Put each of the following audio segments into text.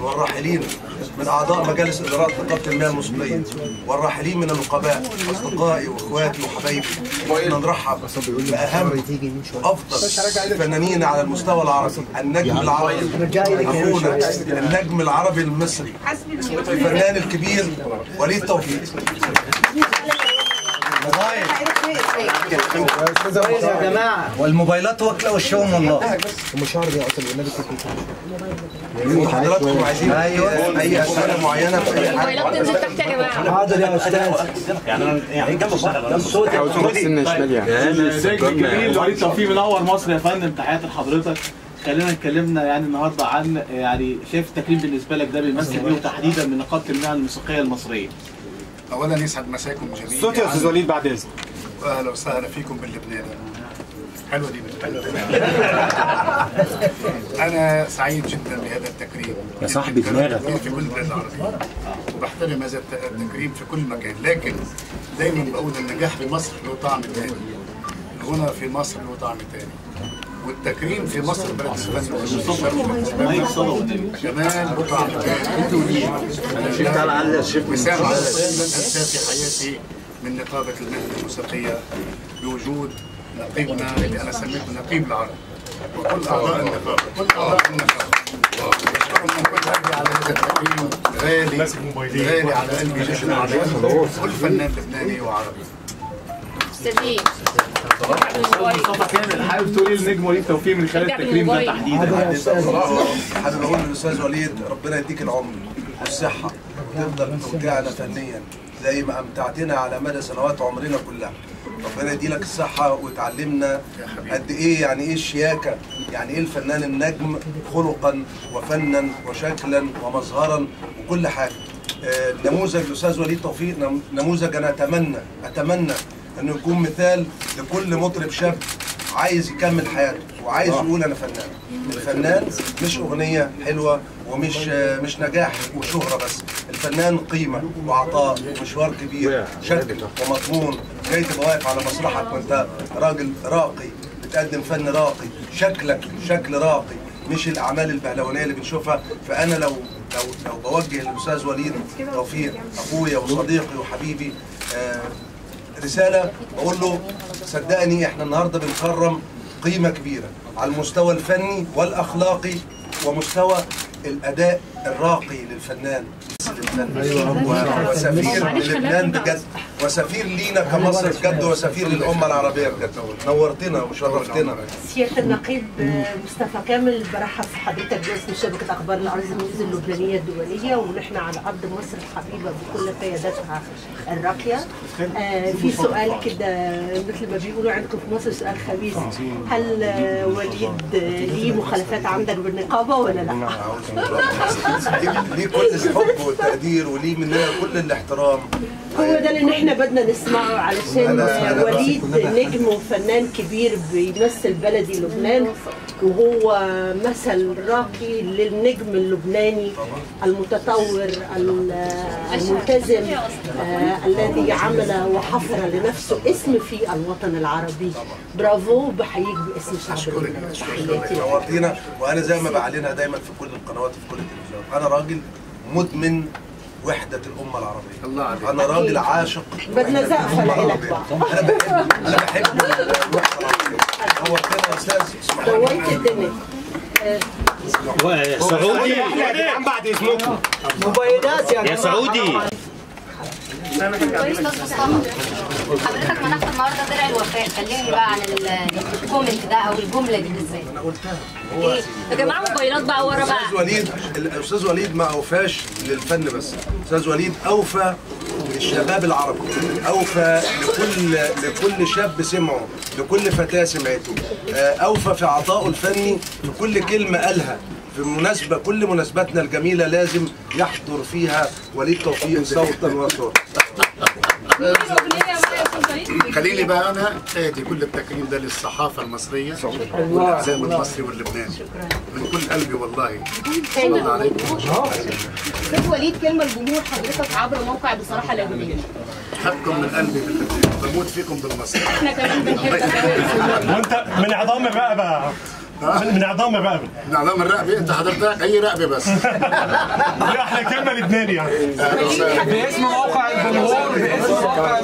والراحلين من اعضاء مجالس ادارات نقابه المياه الموسيقيه والراحلين من النقباء اصدقائي واخواتي وحبايبي واحنا نرحب باهم افضل فنانين على المستوى العربي النجم العربي اخونا النجم العربي المصري الفنان الكبير وليد توفيق يا جماعه والموبايلات واكله وشهم والله حضراتكم عايزين اي اي اسئله معينه في اي حاجه الموبايلات تنزل تحت يا جماعه حاضر يا استاذ النجم الكبير وليد توفيق منور مصر يا فندم تحياتي لحضرتك خلينا اتكلمنا يعني النهارده عن يعني شايف التكريم بالنسبه لك ده بيمثل ايه وتحديدا من نقابه المهن الموسيقيه المصريه اولا يسعد مساكم جميعا صوت يا استاذ وليد بعد اذنك واهلا وسهلا فيكم باللبنان حلوه دي انا سعيد جدا بهذا التكريم يا صاحبي دماغك في كل البلاد العربيه وبحترم هذا الت- التكريم في كل مكان لكن دايما بقول النجاح في مصر له طعم تاني الغنى في مصر له طعم تاني والتكريم في مصر بلد الفن والشرف كمان له طعم تاني انا وسام على انسى في حياتي من نقابه المهنه الموسيقيه بوجود نقيبنا اللي انا سميته نقيب العرب وكل اعضاء النقابه كل اعضاء النقابه بشكرهم من كل قلبي على هذا التكريم غالي غالي على قلبي جدا وعلى كل فنان لبناني وعربي استاذين مصطفى كامل حابب تقول ايه للنجم وليد توفيق من خلال التكريم ده تحديدا حابب اقول للاستاذ وليد ربنا يديك العمر والصحه وتفضل تمتعنا فنيا زي ما امتعتنا على مدى سنوات عمرنا كلها ربنا يديلك الصحة وتعلمنا قد ايه يعني ايه الشياكة يعني ايه الفنان النجم خلقا وفنا وشكلا ومظهرا وكل حاجة آه، نموذج الاستاذ وليد توفيق نم- نموذج انا اتمنى اتمنى انه يكون مثال لكل مطرب شاب عايز يكمل حياته وعايز يقول انا فنان الفنان مش اغنيه حلوه ومش مش نجاح وشهره بس الفنان قيمه وعطاء ومشوار كبير شكل ومضمون جاي تبقى واقف على مسرحك وانت راجل راقي بتقدم فن راقي شكلك شكل راقي مش الاعمال البهلوانيه اللي بنشوفها فانا لو لو لو بوجه للاستاذ وليد توفيق اخويا وصديقي وحبيبي آه رساله بقول له صدقني احنا النهارده بنكرم قيمه كبيره على المستوى الفني والاخلاقي ومستوى الاداء الراقي للفنان للفن. و- وسفير للبنان بجد وسفير لينا كمصر بجد وسفير للامه العربيه بجد نورتنا وشرفتنا سيادة النقيب مصطفى كامل برحب في حضرتك باسم شبكة أخبار العرض الميوز اللبنانية الدولية ونحن على أرض مصر الحبيبة بكل قياداتها الراقية. آه في سؤال كده مثل ما بيقولوا عندكم في مصر سؤال خبيث هل آه، وليد آه، ليه مخالفات عندك بالنقابة ولا لا؟ ليه- ليه كل الحب والتقدير وليه مننا كل الاحترام هو ده اللي احنا بدنا نسمعه علشان آه، وليد نجم وفنان كبير بيمثل بلدي لبنان وهو مثل راقي للنجم اللبناني المتطور ال- الملتزم آه، الذي عمل وحفر لنفسه اسم في الوطن العربي برافو بحييك باسم شعب لبنان تحياتي نورتينا وانا زي ما بعلنها دايما في كل القنوات وفي كل التلفزيونات انا راجل مدمن وحده الامه العربيه الله عليك. انا راجل عاشق بدنا وحدة زقفة الأمة لإلك العربية. انا بحب انا بحب الوحده العربيه نورتنا يا استاذ اسمح لي. دويت الدنيا سعودي يا جدعان بعد اذنكم موبايلات يا يا جماعه سعودي كويس استاذ مصطفى حضرتك منحت النهارده درع الوفاء كلمني بقى عن ال- الكومنت ده او الجمله دي بالذات انا قلتها ايه يا جماعه موبايلات بقى ورا بقى استاذ وليد الاستاذ وليد ما اوفاش للفن بس استاذ وليد اوفى للشباب العربي اوفى لكل لكل شاب سمعه لكل فتاه سمعته آه، اوفى في عطائه الفني في كل كلمه قالها في مناسبة كل مناسباتنا الجميلة لازم يحضر فيها وليد توفيق صوتا وصوتا خليني بقى انا ادي كل التكريم ده للصحافه المصريه والاعلام المصري واللبناني من كل قلبي والله الله عليكم استاذ وليد كلمه لجمهور حضرتك عبر موقع بصراحه لبنان بحبكم من قلبي باللبنان بموت فيكم بالمصري احنا كمان بنحبك قوي وانت من عظام الرقبه من عظام الرقبه نعلم الرقبه انت حضرتك اي رقبه بس لا احنا كلمه لبناني يعني باسم موقع الجمهور باسم موقع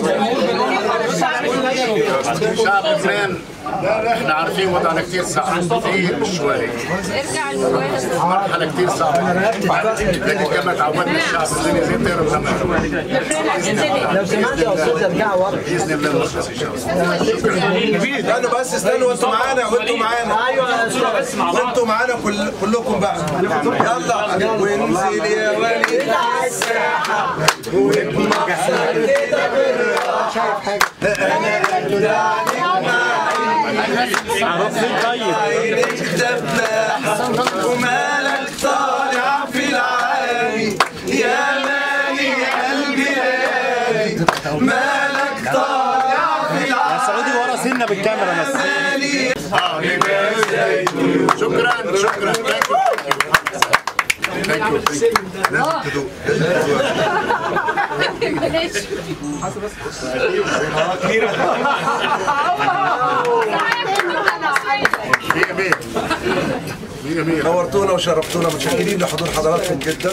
الجمهور شعب لبنان احنا عارفين وضعنا كثير صعب كثير مش شوي ارجع الموبايل مرحله كثير صعبه لكن كما تعودنا الشعب الدنيا زي طير الغمام لو سمحت يا استاذ ارجع ورا باذن الله نخلص ان شاء الله استنوا بس استنوا وانتوا معانا وانتوا معانا ايوه بس مع وانتوا معانا كل كلكم بقى يلا وانزل يا وليد على الساحه واتمخصر كده بالراحه انا ادعي عرفت طيب عينك دباحه ومالك طالع في العالي يا مالي قلبي هادي مالك طالع في العالي سعودي ورا سنه بالكاميرا بس شكرا شكرا ثانك يو ثانك يو لازم تدوق مية مية مية مية نورتونا وشرفتونا متشكرين لحضور حضراتكم جدا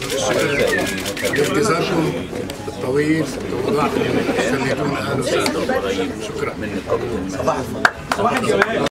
التزامكم الطويل وضعتم خليتونا اهلا وسهلا شكرا